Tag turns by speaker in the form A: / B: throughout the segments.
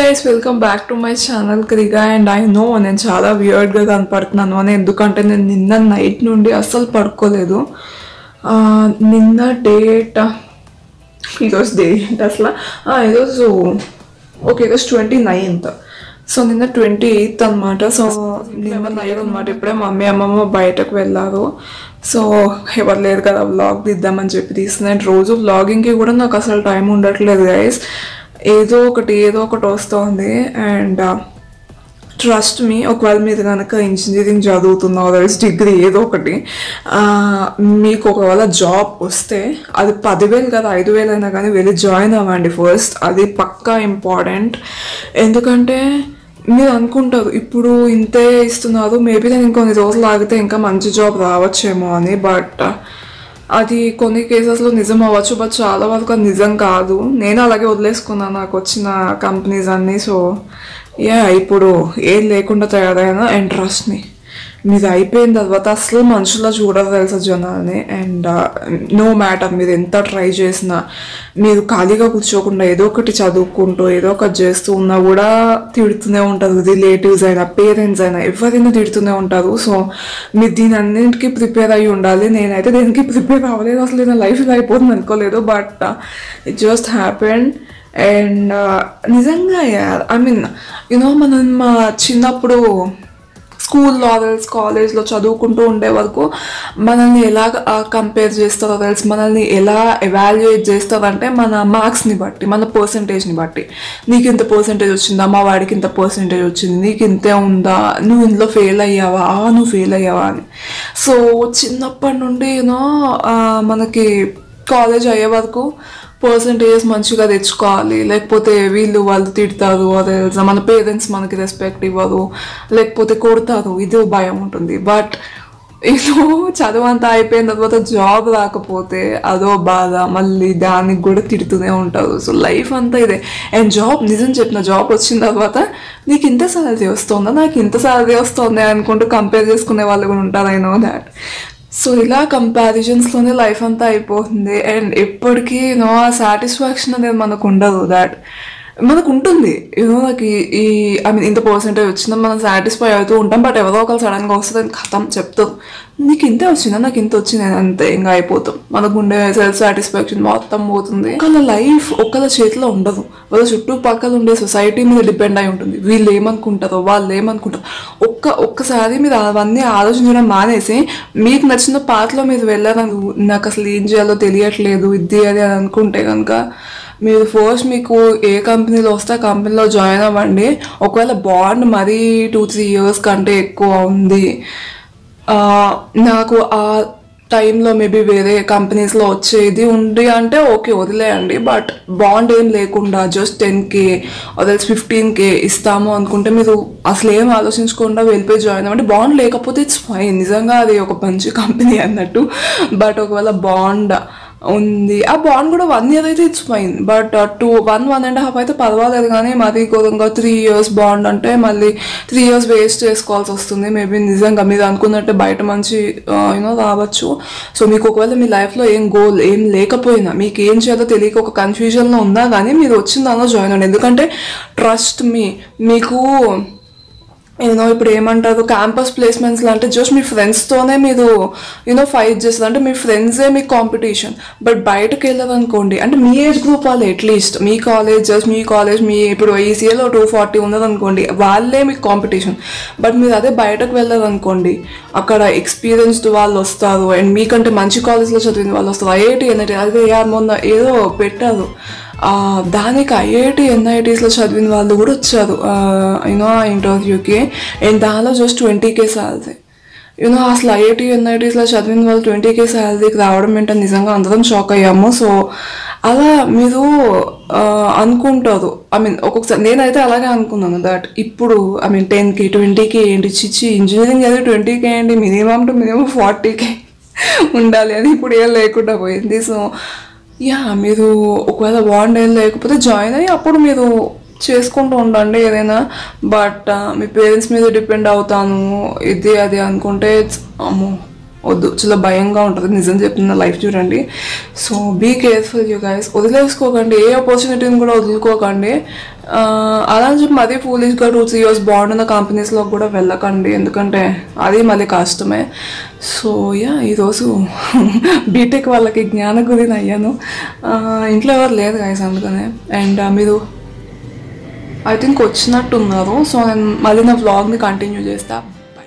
A: guys welcome back to my channel క్రిగా and I know నేను చాలా వియర్డ్గా కనపడుతున్నాను అని ఎందుకంటే నేను నిన్న నైట్ నుండి అస్సలు పడుకోలేదు ఆ, నిన్న డేట్ ఈరోజు డేట్ అసలు ఆ, ఈరోజు ఓకే ఈరోజు ట్వంటీ నైన్త్ సో నిన్న ట్వంటీ ఎయిత్ అనమాట సో నిన్న నైట్ అనమాట ఇప్పుడే మమ్మీ అమ్మమ్మ బయటకు వెళ్ళారు సో ఎవరు లేరు కదా వ్లాగ్ తీద్దామని చెప్పి తీస్తున్నాను రోజు వ్లాగింగ్కి కూడా నాకు అసలు టైం ఉండట్లేదు గైస్ ఏదో ఒకటి ఏదో ఒకటి వస్తుంది అండ్ ట్రస్ట్ మీ ఒకవేళ మీరు కనుక ఇంజనీరింగ్ చదువుతున్నావు అదర్స్ డిగ్రీ ఏదో ఒకటి ఆ, మీకు ఒకవేళ జాబ్ వస్తే అది పదివేలు కదా ఐదు వేలు అయినా కానీ వెళ్ళి జాయిన్ అవ్వండి ఫస్ట్ అది పక్కా ఇంపార్టెంట్ ఎందుకంటే మీరు అనుకుంటారు ఇప్పుడు ఇంతే ఇస్తున్నారు మేబీ నేను ఇంకొన్ని రోజులు ఆగితే ఇంకా మంచి జాబ్ రావచ్చేమో అని బట్ అది కొన్ని కేసెస్లో నిజం అవ్వచ్చు బట్ చాలా వరకు అది నిజం కాదు నేను అలాగే వదిలేసుకున్నాను నాకు వచ్చిన కంపెనీస్ అన్నీ సో యా ఇప్పుడు ఏం లేకుండా తయారైనా అండ్ ట్రస్ట్ మీ మీది అయిపోయిన తర్వాత అసలు మనుషుల్లో చూడరు తెలుసా జనాల్ని అండ్ నో మ్యాటర్ మీరు ఎంత ట్రై చేసినా మీరు ఖాళీగా కూర్చోకుండా ఏదో ఒకటి చదువుకుంటూ ఏదో ఒకటి చేస్తూ ఉన్నా కూడా తిడుతూనే ఉంటారు రిలేటివ్స్ అయినా పేరెంట్స్ అయినా ఎవరైనా తిడుతూనే ఉంటారు సో మీరు దీని అన్నింటికి ప్రిపేర్ అయ్యి ఉండాలి నేనైతే దేనికి ప్రిపేర్ అవ్వలేదు అసలు నా లైఫ్ ఇలా అయిపోతుంది అనుకోలేదు but it just happen and నిజంగా ఐ మీన్ యునో మనం మా చిన్నప్పుడు స్కూల్లో అదర్స్ కాలేజ్లో చదువుకుంటూ ఉండే వరకు మనల్ని ఎలా కంపేర్ చేస్తారో తెలుసు మనల్ని ఎలా ఎవాల్యుయేట్ చేస్తారంటే మన మార్క్స్ని బట్టి మన పర్సంటేజ్ని బట్టి నీకు ఇంత పర్సంటేజ్ వచ్చిందా మా వాడికి ఇంత పర్సంటేజ్ వచ్చింది నీకు ఇంతే ఉందా నువ్వు ఇందులో ఫెయిల్ అయ్యావా ఆ, నువ్వు ఫెయిల్ అయ్యావా అని సో చిన్నప్పటి నుండి యూనో మనకి కాలేజ్ అయ్యే వరకు పర్సంటేజెస్ మంచిగా తెచ్చుకోవాలి లేకపోతే వీళ్ళు వాళ్ళు తిడతారు అదే తెలుసా మన పేరెంట్స్ మనకి రెస్పెక్ట్ ఇవ్వరు లేకపోతే కొడతారు ఇదే భయం ఉంటుంది బట్ ఏదో చదువు అంతా అయిపోయిన తర్వాత జాబ్ రాకపోతే అదో బాధ మళ్ళీ దానికి కూడా తిడుతూనే ఉంటారు సో లైఫ్ అంతా ఇదే అండ్ జాబ్ నిజం చెప్పిన జాబ్ వచ్చిన తర్వాత నీకు ఇంత సాలరీ వస్తుందా నాకు ఇంత సాలరీ వస్తుంది అనుకుంటూ కంపేర్ చేసుకునే వాళ్ళు కూడా ఉంటారు ఐ నో దాట్ సో ఇలా కంపారిజన్స్లోనే లైఫ్ అంతా అయిపోతుంది అండ్ ఎప్పటికీ నో ఆ సాటిస్ఫాక్షన్ అనేది మనకు ఉండదు దాట్ మనకు ఉంటుంది యూనో నాకు ఈ- ఈ ఐ మీన్ ఇంత పర్సెంటేజ్ వచ్చిందా మనం సాటిస్ఫై అవుతూ ఉంటాం బట్ ఎవరో ఒకరు సడన్గా వస్తుంది అని కథం చెప్తాం నీకు ఇంతే వచ్చిందా నాకు ఇంత వచ్చింది అని అంతే ఇంకా అయిపోతాం మనకు ఉండే సెల్ఫ్ సాటిస్ఫాక్షన్ మొత్తం పోతుంది ఒకళ్ళ లైఫ్ ఒకళ్ళ చేతిలో ఉండదు వాళ్ళ చుట్టుపక్కల ఉండే సొసైటీ మీద డిపెండ్ అయి ఉంటుంది వీళ్ళు ఏమనుకుంటారో వాళ్ళు ఏమనుకుంటారు ఒక్క ఒక్కసారి మీరు అవన్నీ ఆలోచించడం మానేసి మీకు నచ్చిన పాటలో మీరు వెళ్ళాలని నాకు అసలు ఏం చేయాలో తెలియట్లేదు ఇది అది అని అనుకుంటే కనుక మీరు ఫస్ట్ మీకు ఏ కంపెనీలో వస్తే ఆ కంపెనీలో జాయిన్ అవ్వండి ఒకవేళ బాండ్ మరీ టూ త్రీ ఇయర్స్ కంటే ఎక్కువ ఉంది ఆ, నాకు ఆ టైంలో మేబీ వేరే కంపెనీస్లో వచ్చేది ఉంది అంటే ఓకే వదిలేయండి బట్ బాండ్ ఏం లేకుండా just ten K others fifteen K ఇస్తాము అనుకుంటే మీరు అసలు ఏం ఆలోచించకుండా వెళ్ళిపోయి జాయిన్ అవ్వండి బాండ్ లేకపోతే ఇట్స్ ఫైన్ నిజంగా అది ఒక మంచి కంపెనీ అన్నట్టు బట్ ఒకవేళ బాండ్ ఉంది ఆ బాండ్ కూడా వన్ ఇయర్ అయితే it's fine but two one one and half అయితే పర్వాలేదు కానీ మరీ ఘోరంగా త్రీ ఇయర్స్ బాండ్ అంటే మళ్ళీ త్రీ ఇయర్స్ వేస్ట్ చేసుకోవాల్సి వస్తుంది మేబీ నిజంగా మీరు అనుకున్నట్టే బయట మంచి యూనో రావచ్చు సో మీకు ఒకవేళ మీ లైఫ్లో ఏం గోల్ ఏం లేకపోయినా మీకు ఏం చేయాలో తెలియక ఒక కన్ఫ్యూజన్లో ఉన్నా కానీ మీరు వచ్చిన దానిలో జాయిన్ అవ్వండి ఎందుకంటే ట్రస్ట్ మీ మీకు యూనో ఇప్పుడు ఏమంటారు క్యాంపస్ ప్లేస్మెంట్స్ అంటే జస్ట్ మీ ఫ్రెండ్స్తోనే మీరు యూనో ఫైట్ చేస్తారు అంటే మీ ఫ్రెండ్సే మీ కాంపిటీషన్ బట్ బయటకు వెళ్ళారనుకోండి అంటే మీ ఏజ్ గ్రూప్ వాళ్ళు అట్లీస్ట్ మీ కాలేజ్ జస్ట్ మీ కాలేజ్ మీ ఇప్పుడు ఈసీఏలో టూ ఫార్టీ ఉన్నదనుకోండి వాళ్ళే మీకు కాంపిటీషన్ బట్ మీరు అదే బయటకు వెళ్ళారనుకోండి అక్కడ ఎక్స్పీరియన్స్డ్ వాళ్ళు వస్తారు అండ్ మీకంటే మంచి కాలేజ్లో చదివిన వాళ్ళు వస్తారు ఐఐటి ఎన్ఐటి అదే యార్ మొన్న ఏదో పెట్టారు ఆ, దానికి ఐఐటి ఎన్ఐటీస్లో చదివిన వాళ్ళు కూడా వచ్చారు యూనో ఆ ఇంటర్వ్యూకి అండ్ దానిలో just twenty K salary you know అసలు ఐఐటి ఎన్ఐటీస్లో చదివిన వాళ్ళు ట్వంటీ కే శాలరీకి రావడం ఏంటో నిజంగా అందరం షాక్ అయ్యాము సో అలా మీరు ఆ, అనుకుంటారు ఐ మీన్ ఒక్కొక్కసారి నేనైతే అలాగే అనుకున్నాను దట్ ఇప్పుడు I mean ten K twenty K ఏంటి చిచ్చి ఇంజనీరింగ్ చదివి ట్వంటీ కే ఏంటి minimum to minimum forty K ఉండాలి అని ఇప్పుడు ఏం లేకుండా పోయింది సో యా మీరు ఒకవేళ బాండ్ ఏం లేకపోతే జాయిన్ అయ్యి అప్పుడు మీరు చేసుకుంటూ ఉండండి ఏదైనా బట్ మీ పేరెంట్స్ మీద డిపెండ్ అవుతాను ఇది అది అనుకుంటే it's- అమ్మో వద్దు చాలా భయంగా ఉంటుంది నిజం చెప్తున్న లైఫ్ చూడండి so be careful you guys వదిలేసుకోకండి ఏ ఆపర్చునిటీని కూడా వదులుకోకండి ఆ, అలా అని చెప్పి మరీ ఫూలిష్గా టూ త్రీ ఇయర్స్ బాగుండున్న కంపెనీస్లో కూడా వెళ్ళకండి ఎందుకంటే అది మళ్ళీ కష్టమే సో యా ఈరోజు బీటెక్ వాళ్ళకి జ్ఞాన గురిని అయ్యాను ఆ, ఇంట్లో ఎవరు లేదు గైస్ అందుకనే అండ్ మీరు ఐ థింక్ వచ్చినట్టున్నారు సో నేను మళ్ళీ నా వ్లాగ్ని కంటిన్యూ చేస్తా బై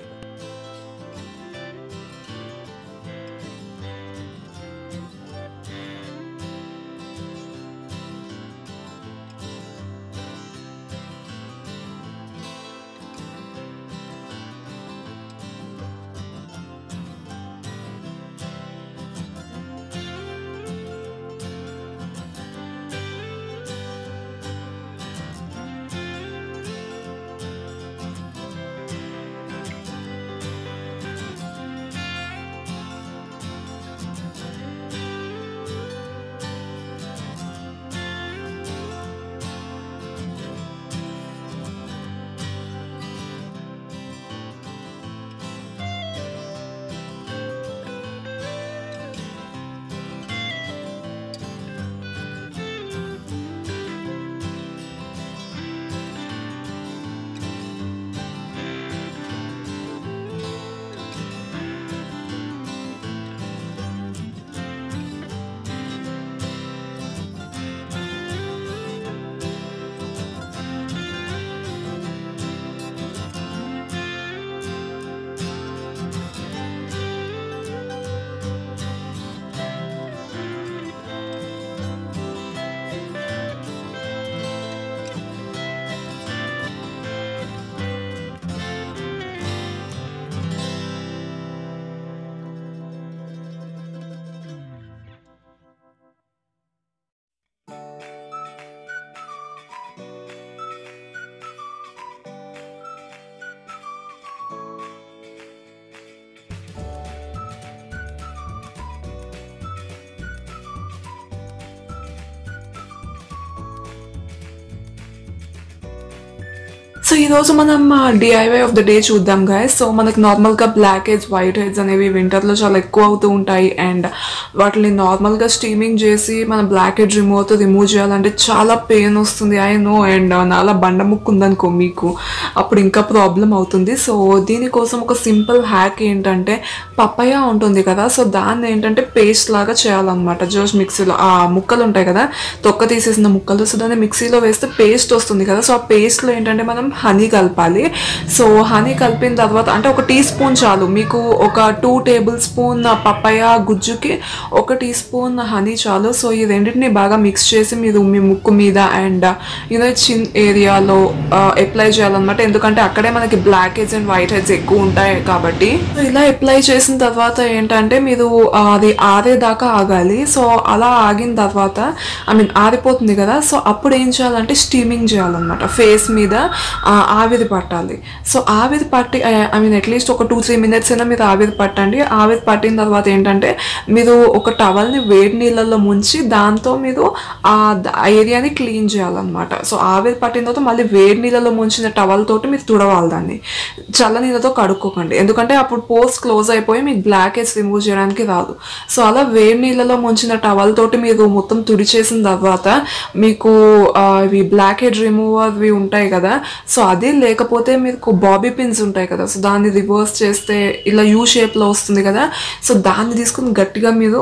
A: సో ఈరోజు మనం డిఐవై ఆఫ్ ద డే చూద్దాం గాయస్ సో మనకి నార్మల్గా బ్లాక్ హెడ్స్ వైట్ హెడ్స్ అనేవి వింటర్లో చాలా ఎక్కువ అవుతూ ఉంటాయి అండ్ వాటిని నార్మల్గా స్టీమింగ్ చేసి మన బ్లాక్ హెడ్ రిమూవ్ అవుతూ రిమూవ్ చేయాలంటే చాలా పెయిన్ వస్తుంది ఐ నో అండ్ నాలా బండ ముక్కు ఉందనుకో మీకు అప్పుడు ఇంకా ప్రాబ్లం అవుతుంది సో దీనికోసం ఒక సింపుల్ హ్యాక్ ఏంటంటే పప్పయ ఉంటుంది కదా సో దాన్ని ఏంటంటే పేస్ట్ లాగా చేయాలన్నమాట జోస్ మిక్సీలో ఆ ముక్కలు ఉంటాయి కదా తొక్క తీసేసిన ముక్కలు సో దాన్ని మిక్సీలో వేస్తే పేస్ట్ వస్తుంది కదా సో ఆ పేస్ట్లో ఏంటంటే మనం హనీ కలపాలి సో హనీ కలిపిన తర్వాత అంటే ఒక టీ స్పూన్ చాలు మీకు ఒక టూ టేబుల్ స్పూన్ పప్పయ గుజ్జుకి ఒక టీ స్పూన్ హనీ చాలు సో ఈ రెండింటిని బాగా మిక్స్ చేసి మీరు మీ ముక్కు మీద అండ్ యూనో చిన్ ఏరియాలో అప్లై చేయాలన్నమాట ఎందుకంటే అక్కడే మనకి blackheads and whiteheads ఎక్కువ ఉంటాయి కాబట్టి సో ఇలా అప్లై చేసిన తర్వాత ఏంటంటే మీరు ఆ, అది ఆరేదాకా ఆగాలి సో అలా ఆగిన తర్వాత ఐ మీన్ ఆరిపోతుంది కదా సో అప్పుడు ఏం చేయాలంటే స్టీమింగ్ చేయాలన్నమాట ఫేస్ మీద ఆ, ఆవిరి పట్టాలి సో ఆవిరి పట్టి ఐ మీన్ అట్లీస్ట్ ఒక టూ త్రీ మినిట్స్ అయినా మీరు ఆవిరి పట్టండి ఆవిరి పట్టిన తర్వాత ఏంటంటే మీరు ఒక టవల్ని వేడి నీళ్ళల్లో ముంచి దాంతో మీరు ఆ ద- ఆ ఏరియాని క్లీన్ చేయాలన్నమాట సో ఆవిరి పట్టిన తర్వాత మళ్ళీ వేడి నీళ్ళలో ముంచిన టవల్ తోటి మీరు తుడవాలి దాన్ని చల్ల నీళ్ళతో కడుక్కోకండి ఎందుకంటే అప్పుడు పోస్ట్ క్లోజ్ అయిపోయి మీకు బ్లాక్ హెడ్స్ రిమూవ్ చేయడానికి రాదు సో అలా వేడి నీళ్ళలో ముంచిన టవల్ తోటి మీరు మొత్తం తుడిచేసిన తర్వాత మీకు ఆ, ఇవి బ్లాక్ హెడ్ రిమూవర్వి ఉంటాయి కదా సో అది లేకపోతే మీకు బాబీ పిన్స్ ఉంటాయి కదా సో దాన్ని రివర్స్ చేస్తే ఇలా యూ షేప్లో వస్తుంది కదా సో దాన్ని తీసుకుని గట్టిగా మీరు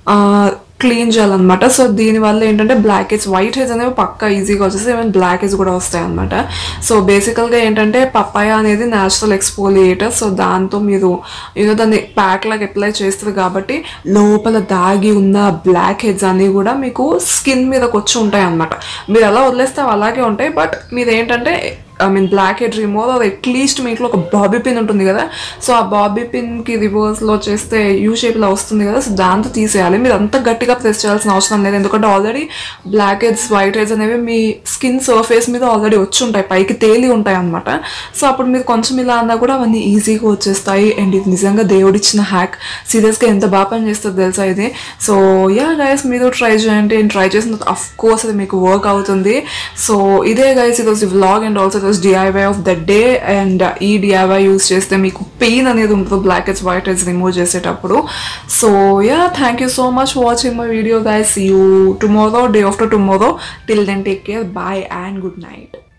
A: క్లీన్ చేయాలన్నమాట సో దీనివల్ల ఏంటంటే బ్లాక్ హెడ్స్ వైట్ హెడ్స్ అనేవి పక్కా ఈజీగా వచ్చేసి ఈవెన్ బ్లాక్ హెడ్స్ కూడా వస్తాయి అనమాట సో బేసికల్గా ఏంటంటే పప్పాయ అనేది న్యాచురల్ ఎక్స్పోలియేటర్ సో దాంతో మీరు ఏదో దాన్ని ప్యాక్ లాగా అప్లై చేస్తారు కాబట్టి లోపల దాగి ఉన్న బ్లాక్ హెడ్స్ అన్నీ కూడా మీకు స్కిన్ మీదకి వచ్చి ఉంటాయి అనమాట మీరు ఎలా వదిలేస్తే అవి అలాగే ఉంటాయి బట్ మీరు ఏంటంటే I mean blackhead remove అది అట్లీస్ట్ మీ ఇంట్లో ఒక బాబీ పిన్ ఉంటుంది కదా సో ఆ బాబీ పిన్కి రివర్స్లో చేస్తే యూ షేప్లో వస్తుంది కదా సో దాంతో తీసేయాలి మీరు అంత గట్టిగా ప్రెస్ చేయాల్సిన అవసరం లేదు ఎందుకంటే already blackheads whiteheads అనేవి మీ స్కిన్ సర్ఫేస్ మీద ఆల్రెడీ వచ్చి ఉంటాయి పైకి తేలి ఉంటాయి అనమాట సో అప్పుడు మీరు కొంచెం ఇలా అన్నా కూడా అవన్నీ ఈజీగా వచ్చేస్తాయి అండ్ ఇది నిజంగా దేవుడిచ్చిన హ్యాక్ సీరియస్గా ఎంత బాగా పని చేస్తుంది తెలుసా ఇది సో యా గైస్ మీరు ట్రై చేయండి అండ్ ట్రై చేసిన అఫ్ కోర్స్ అది మీకు వర్క్ అవుతుంది సో ఇదే గైస్ ఈరోజు vlog and also was DIY of the day and ఈ డిఐవై యూస్ చేస్తే మీకు పెయిన్ అనేది ఉంటుంది blackheads whiteheads remove చేసేటప్పుడు so ya thank you so much watching my video guys you tomorrow day after tomorrow till then take care bye and good night